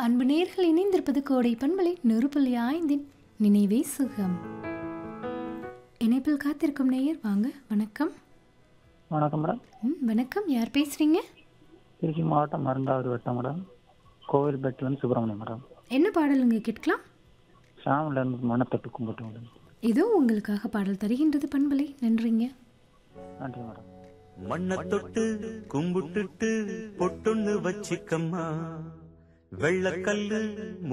அன்பு நேர்கள் இணைந்திருப்பது கோடை பண்பலை நெருப்புள்ளி ஐந்தின் நினைவே சுகம் இணைப்பில் காத்திருக்கும் நேயர் வாங்க வணக்கம் வணக்கம் மேடம் ம், வணக்கம் யார் பேசுறீங்க திருச்சி மாவட்டம் மருந்தாவூர் வட்டம் மேடம் கோவில்பேட்டிலேருந்து சுப்பிரமணியம் மேடம் என்ன பாடலுங்க கேட்கலாம் சாமிலேருந்து மனத்தட்டு கும்பிட்டு மேடம் இதோ உங்களுக்காக பாடல் தருகின்றது பண்பலை நன்றிங்க நன்றி மேடம் மண்ண தொட்டு கும்பிட்டுட்டு பொட்டொன்னு வச்சிக்கம்மா வெள்ளக்கல்லு